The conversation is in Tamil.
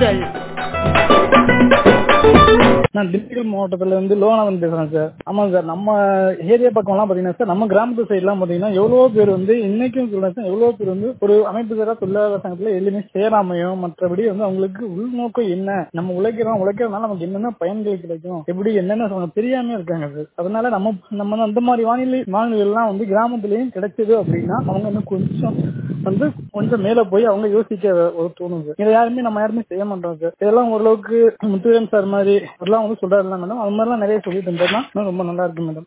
குரல் நான் திண்டுக்கல் மாவட்டத்துல இருந்து லோனாதன் பேசுறேன் சார் ஆமாங்க சார் நம்ம ஏரியா பக்கம்லாம் பாத்தீங்கன்னா சார் நம்ம கிராமத்து சைட்லாம் பாத்தீங்கன்னா எவ்வளவோ பேர் வந்து இன்னைக்கும் சொல்றேன் சார் எவ்வளவோ பேர் வந்து ஒரு அமைப்பு சாரா தொழிலாளர் சங்கத்துல எதுவுமே சேராமையும் மற்றபடி வந்து அவங்களுக்கு உள்நோக்கம் என்ன நம்ம உழைக்கிறோம் உழைக்கிறதுனால நமக்கு என்னென்ன பயன்கள் கிடைக்கும் எப்படி என்னென்ன சொல்ல தெரியாம இருக்காங்க சார் அதனால நம்ம நம்ம வந்து அந்த மாதிரி வானிலை வானிலை எல்லாம் வந்து கிராமத்துலயும் கிடைச்சது அப்படின்னா அவங்க இன்னும் கொஞ்சம் வந்து கொஞ்சம் மேல போய் அவங்க யோசிக்க ஒரு தோணும் சார் இதை யாருமே நம்ம யாருமே செய்ய மாட்டோம் சார் இதெல்லாம் ஓரளவுக்கு முத்துவேன் சார் மாதிரி எல்லாம் வந்து சொல்றாரு மேடம் அது மாதிரிலாம் நிறைய சொல்லிட்டு இருந்தோம்னா இன்னும் ரொம்ப நல்லா இருக்கு மேடம்